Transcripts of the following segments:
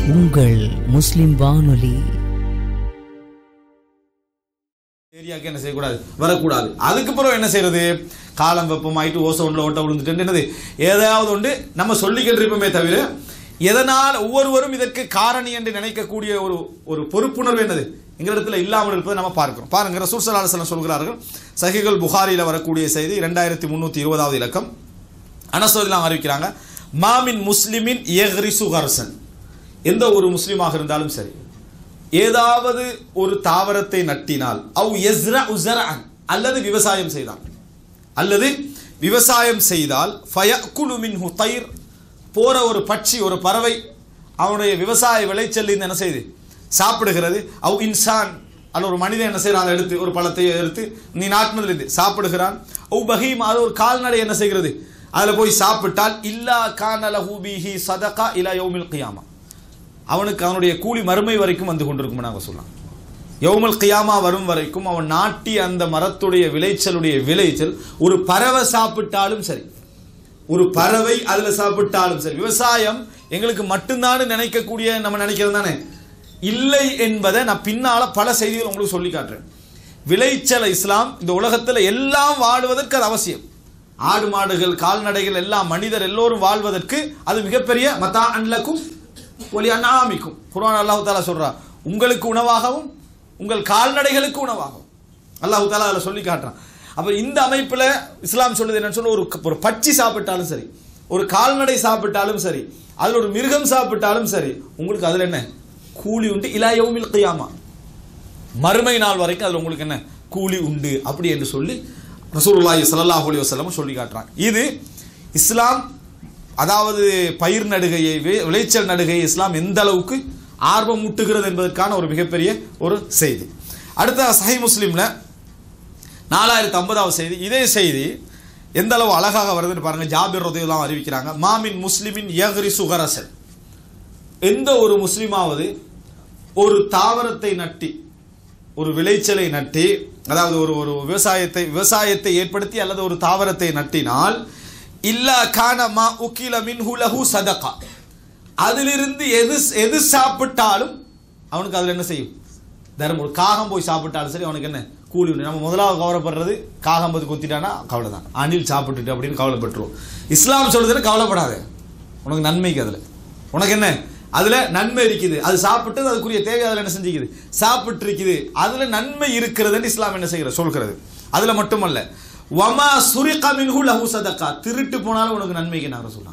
உங்கள் முஸ்லிம் வானொலி ஏரியாவுக்கு என்ன செய்யக்கூடாது வரக்கூடாது அதுக்கு பிறகு என்ன செய்யறது காலம் வெப்பமாயிட்டு ஓசோன்ல ஓட்ட விழுந்துட்டு என்னது ஏதாவது ஒன்று நம்ம சொல்லிக்கிட்டு இருப்போமே தவிர எதனால் ஒவ்வொருவரும் இதற்கு காரணி என்று நினைக்கக்கூடிய ஒரு ஒரு பொறுப்புணர்வு என்னது எங்களிடத்தில் இல்லாமல் இருப்பதை நம்ம பார்க்கிறோம் பாருங்க ரசூல் ஸல்லல்லாஹு அலைஹி வஸல்லம் சொல்கிறார்கள் சஹிகள் புகாரியில் வரக்கூடிய செய்தி ரெண்டாயிரத்தி முந்நூற்றி இருபதாவது இலக்கம் அனசோதிலாம் அறிவிக்கிறாங்க மாமின் முஸ்லிமின் எஹ்ரிசு கர்சன் எந்த ஒரு முஸ்லீமாக இருந்தாலும் சரி ஏதாவது ஒரு தாவரத்தை நட்டினால் அவ் எஸ்ரா உசரஅன் அல்லது விவசாயம் செய்தால் அல்லது விவசாயம் செய்தால் ஃபயக்குலு மின்ஹு தயிர் போற ஒரு பட்சி ஒரு பறவை அவனுடைய விவசாய விளைச்சல் என்ன செய்யுது சாப்பிடுகிறது அவ் இன்சான் அல்ல ஒரு மனிதன் என்ன செய்யறான் அதை எடுத்து ஒரு பழத்தை எடுத்து நீ நாட்டினதுலேருந்து சாப்பிடுகிறான் அவ் பஹீம் அது ஒரு கால்நடை என்ன செய்கிறது அதில் போய் சாப்பிட்டால் இல்லா கானலஹு பிஹி சதகா இலா யௌமில் கியாமா அவனுக்கு அவனுடைய கூலி மறுமை வரைக்கும் வந்து கொண்டிருக்கும் நாங்கள் சொல்லலாம் யௌமல் கியாமா வரும் வரைக்கும் அவன் நாட்டி அந்த மரத்துடைய விளைச்சலுடைய விளைச்சல் ஒரு பறவை சாப்பிட்டாலும் சரி ஒரு பறவை அதில் சாப்பிட்டாலும் சரி விவசாயம் எங்களுக்கு மட்டும்தான் நினைக்கக்கூடிய நம்ம நினைக்கிறது தானே இல்லை என்பதை நான் பின்னால பல செய்திகள் உங்களுக்கு சொல்லி காட்டுறேன் விளைச்சல் இஸ்லாம் இந்த உலகத்தில் எல்லாம் வாழ்வதற்கு அது அவசியம் ஆடு மாடுகள் கால்நடைகள் எல்லாம் மனிதர் எல்லோரும் வாழ்வதற்கு அது மிகப்பெரிய மத்தா அன்லக்கும் ஒலி அண்ணாமிக்கும் குர்ஆன் அல்லாஹு தாலா சொல்றா உங்களுக்கு உணவாகவும் உங்கள் கால்நடைகளுக்கு உணவாகவும் அல்லாஹு தாலா அதில் சொல்லி காட்டுறான் அப்போ இந்த அமைப்பில் இஸ்லாம் சொல்லுது என்னன்னு சொன்னா ஒரு ஒரு பட்சி சாப்பிட்டாலும் சரி ஒரு கால்நடை சாப்பிட்டாலும் சரி அதில் ஒரு மிருகம் சாப்பிட்டாலும் சரி உங்களுக்கு அதில் என்ன கூலி உண்டு இலா யௌமில் கியாமா மறுமை நாள் வரைக்கும் அதில் உங்களுக்கு என்ன கூலி உண்டு அப்படி என்று சொல்லி ரசூலுல்லாஹி ஸல்லல்லாஹு அலைஹி வஸல்லம் சொல்லி காட்டுறாங்க இது இஸ்லாம் அதாவது பயிர் நடுகையை வி- விளைச்சல் நடுகையை இஸ்லாம் எந்த அளவுக்கு ஆர்வம் ஊட்டுகிறது என்பதற்கான ஒரு மிகப்பெரிய ஒரு செய்தி அடுத்த சஹி முஸ்லீம்ல நாலாயிரத்தி ஐம்பதாவது செய்தி இதே செய்தி எந்த அளவு அழகாக வருதுன்னு பாருங்க ஜாபிர் ரதையெல்லாம் அறிவிக்கிறாங்க மாமின் முஸ்லிமின் யஹ்ரி சுகரசன் எந்த ஒரு முஸ்லிமாவது ஒரு தாவரத்தை நட்டி ஒரு விளைச்சலை நட்டி அதாவது ஒரு ஒரு விவசாயத்தை விவசாயத்தை ஏற்படுத்தி அல்லது ஒரு தாவரத்தை நட்டினால் இல்லா கான மா உக்கில மின்ஹு லஹு சதகா அதிலிருந்து எது எது சாப்பிட்டாலும் அவனுக்கு அதில் என்ன செய்யும் தர்மம் ஒரு காகம் போய் சாப்பிட்டாலும் சரி அவனுக்கு என்ன கூலி உண்டு நம்ம முதலாவது கவலைப்படுறது காகம் பது கொத்திட்டானா கவலை தான் அணில் சாப்பிட்டுட்டு அப்படின்னு கவலைப்பட்டுருவோம் இஸ்லாம் சொல்றதுன்னு கவலைப்படாத உனக்கு நன்மைக்கு அதில் உனக்கு என்ன அதுல நன்மை இருக்குது அது சாப்பிட்டு அதுக்குரிய தேவை அதில் என்ன செஞ்சுக்குது சாப்பிட்டு இருக்குது அதுல நன்மை இருக்கிறதுன்னு இஸ்லாம் என்ன செய்கிற சொல்கிறது அதுல மட்டுமல்ல வமா சுரிகா மின்ஹு லஹு சதகா திருட்டு போனாலும் உனக்கு நன்மைக்கு நாங்கள் சொல்லலாம்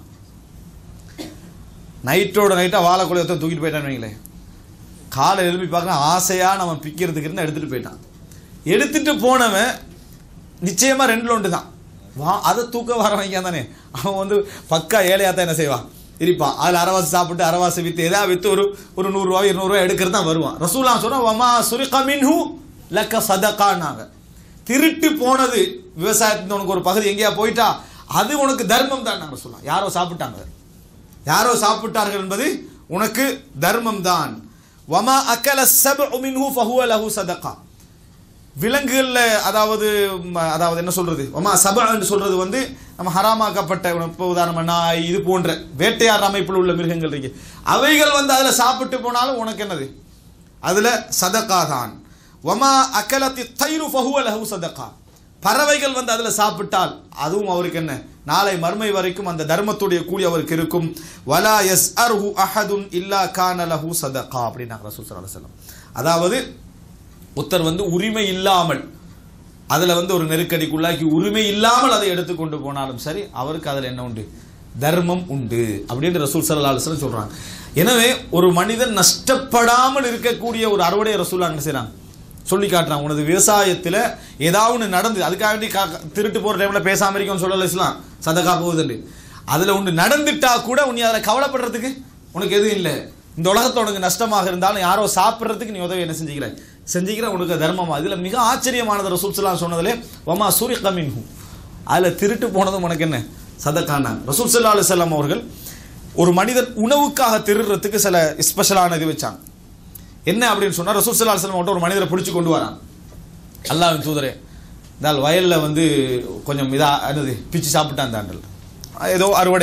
நைட்டோட நைட்டா வாழைக்குழையத்தை தூக்கிட்டு போயிட்டான்னு வைங்களேன் காலை எழுப்பி பார்க்குறேன் ஆசையாக நம்ம பிக்கிறதுக்கு இருந்து எடுத்துகிட்டு போயிட்டான் எடுத்துட்டு போனவன் நிச்சயமா ரெண்டு ஒன்று தான் வா அதை தூக்க வர வைக்க தானே அவன் வந்து பக்கா ஏழையாக தான் என்ன செய்வான் இருப்பான் அதில் அரவாசி சாப்பிட்டு அரவாசி விற்று எதாவது விற்று ஒரு ஒரு நூறுரூவா இருநூறுவா எடுக்கிறது தான் வருவான் ரசூலா சொன்னா வமா சுரிகா மின்ஹு லக்க சதகான்னாங்க திருட்டு போனது விவசாயத்துல உனக்கு ஒரு பகுதி எங்கேயா போயிட்டா அது உனக்கு தர்மம் தான் நாங்கள் சொல்லலாம் யாரோ சாப்பிட்டாங்க யாரோ சாப்பிட்டார்கள் என்பது உனக்கு தர்மம் தான் வமா அக்கல சபு மின்ஹு ஃபஹுவ லஹு சதகா விலங்குகளில் அதாவது ம, அதாவது என்ன சொல்றது வமா சபா என்று சொல்றது வந்து நம்ம ஹராமாக்கப்பட்ட இப்போ உதாரணமா நாய் இது போன்ற வேட்டையாடுற அமைப்பில் உள்ள மிருகங்கள் இருக்கு அவைகள் வந்து அதில் சாப்பிட்டு போனாலும் உனக்கு என்னது அதில் சதகா தான் வமா அக்கலத்தி தைரு ஃபஹுவ லஹு சதகா பறவைகள் வந்து அதில் சாப்பிட்டால் அதுவும் அவருக்கு என்ன நாளை மறுமை வரைக்கும் அந்த தர்மத்துடைய கூலி அவருக்கு இருக்கும் வலா எஸ் அர்ஹு அஹதுன் இல்லா கான லஹு சதகா அப்படின்னாங்க ரசூல் ஸல்லல்லாஹு அலைஹி வஸல்லம் அதாவது ஒருத்தர் வந்து உரிமை இல்லாமல் அதில் வந்து ஒரு நெருக்கடிக்குள்ளாக்கி உரிமை இல்லாமல் அதை எடுத்துக்கொண்டு போனாலும் சரி அவருக்கு அதில் என்ன உண்டு தர்மம் உண்டு அப்படின்னு ரசூல் சல்லா அலுவலம் சொல்றாங்க எனவே ஒரு மனிதன் நஷ்டப்படாமல் இருக்கக்கூடிய ஒரு அறுவடை ரசூல் அங்கே செய்றாங்க சொல்லி காட்டுறாங்க உனது விவசாயத்தில் ஏதாவது ஒன்று நடந்து அதுக்காக வேண்டி கா- திருட்டு போகிற டைமில் பேசாம இருக்கோம்னு சொல்லல இஸ்லாம் சதகா போகுதுண்டு அதில் ஒன்று நடந்துட்டா கூட உன்னை அதில் கவலைப்படுறதுக்கு உனக்கு எதுவும் இல்லை இந்த உலகத்தில் உனக்கு நஷ்டமாக இருந்தாலும் யாரோ சாப்பிட்றதுக்கு நீ உதவி என்ன செஞ்சுக்கிற செஞ்சுக்கிற உனக்கு தர்மமா இதில் மிக ஆச்சரியமானது ரசூல் சொன்னதிலே வமா சூரிய கமின்ஹு அதில் திருட்டு போனதும் உனக்கு என்ன சதக்கான ரசூல் சல்லா அலுவலம் அவர்கள் ஒரு மனிதன் உணவுக்காக திருடுறதுக்கு சில ஸ்பெஷலான இது வச்சாங்க என்ன அப்படின்னு சொன்னா ரசூல் சல்லா அலுவலம் ஒரு மனிதரை பிடிச்சி கொண்டு வரான் அல்லாஹ்வின் தூதரே இந்த வயலில் வந்து கொஞ்சம் இதா என்னது பிச்சு சாப்பிட்டான் தாண்டல் ஏதோ அறுவடை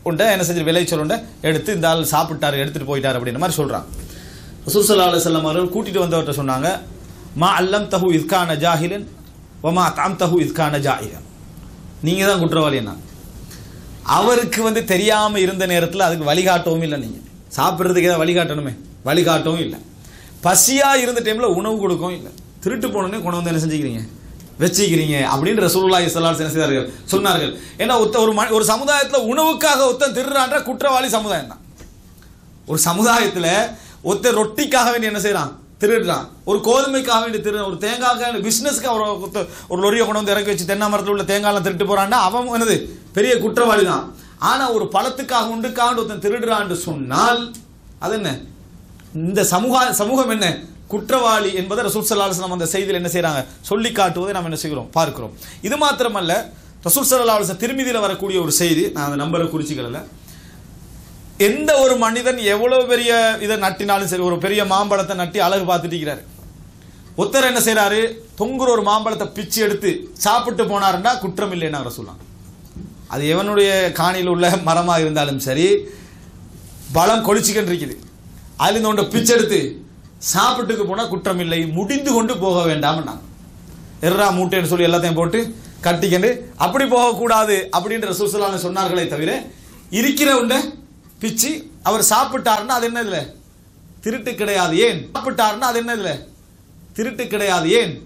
உண்டை என்ன செஞ்சு விளைச்சல் உண்டை எடுத்து இந்த ஆள் சாப்பிட்டாரு எடுத்துட்டு போயிட்டாரு அப்படின்ற மாதிரி சொல்றான் ரசூலுல்லாஹி அலைஹி வஸல்லம் அவர்கள் கூட்டிட்டு வந்தவர்கிட்ட சொன்னாங்க மா அல்லம் தஹு இத்கான ஜாஹிலன் வமா தாம் தஹு இத்கான ஜாஹிலன் நீங்க தான் குற்றவாளி என்ன அவருக்கு வந்து தெரியாம இருந்த நேரத்தில் அதுக்கு வழிகாட்டவும் இல்லை நீங்க சாப்பிட்றதுக்கு ஏதாவது வழிகாட்டணுமே வழிகாட்டவும் இல்லை பசியா இருந்த டைம்ல உணவு கொடுக்கவும் இல்லை திருட்டு போனோடனே கொண்டு வந்து என்ன செஞ்சுக்கிறீங்க வச்சுக்கிறீங்க அப்படின்னு ரசூலுல்லாஹி ஸல்லல்லாஹு அலைஹி வஸல்லம் செய்தார்கள் சொன்னார்கள் ஏன்னா ஒத்த ஒரு மனி- ஒரு சமுதாயத்துல உணவுக்காக ஒருத்தன் திருடுறான்ற குற்றவாளி சமுதாயம் தான் ஒரு சமுதாயத்துல ஒருத்தர் ரொட்டிக்காக வேண்டி என்ன செய்றான் திருடுறான் ஒரு கோதுமைக்காக வேண்டி திரு ஒரு தேங்காய்க்காக பிசினஸ்க்கு ஒரு ஒருத்தர் ஒரு லொரியை கொண்டு வந்து இறக்கி வச்சு தென்னை மரத்தில் உள்ள தேங்காய்லாம் திருட்டு போறான்னா அவன் என்னது பெரிய குற்றவாளி தான் ஆனா ஒரு பழத்துக்காக உண்டுக்காக ஒருத்தன் திருடுறான்னு சொன்னால் அது என்ன இந்த சமூக சமூகம் என்ன குற்றவாளி என்பதை ரசூல் ஸல்லல்லாஹு அலைஹி வஸல்லம் அந்த செய்தியில் என்ன செய்றாங்க சொல்லி காட்டுவதை நாம் என்ன செய்கிறோம் பார்க்கிறோம் இது மாத்திரமல்ல ரசூல் ஸல்லல்லாஹு அலைஹி வஸல்லம் திருமதியில் வரக்கூடிய ஒரு செய்தி நான் அந்த நம்பரை குறிச்சிக்கல எந்த ஒரு மனிதன் எவ்வளவு பெரிய இதை நட்டினாலும் சரி ஒரு பெரிய மாம்பழத்தை நட்டி அழகு பார்த்துட்டு இருக்கிறாரு ஒருத்தர் என்ன செய்றாரு தொங்குற ஒரு மாம்பழத்தை பிச்சு எடுத்து சாப்பிட்டு போனாருன்னா குற்றம் இல்லைன்னு சொல்லலாம் அது எவனுடைய காணியில் உள்ள மரமாக இருந்தாலும் சரி பழம் கொளிச்சுக்கிட்டு இருக்குது அதுல இந்த ஒன்றை பிச்சு எடுத்து சாப்பிட்டுக்கு போனா குற்றம் இல்லை முடிந்து கொண்டு போக வேண்டாம் எர்ரா மூட்டைன்னு சொல்லி எல்லாத்தையும் போட்டு கட்டிக்கிண்டு அப்படி போகக்கூடாது அப்படின்ற சுசலான சொன்னார்களே தவிர இருக்கிற உண்டை பிச்சு அவர் சாப்பிட்டாருன்னா அது என்ன இதுல திருட்டு கிடையாது ஏன் சாப்பிட்டாருன்னா அது என்ன இதுல திருட்டு கிடையாது ஏன்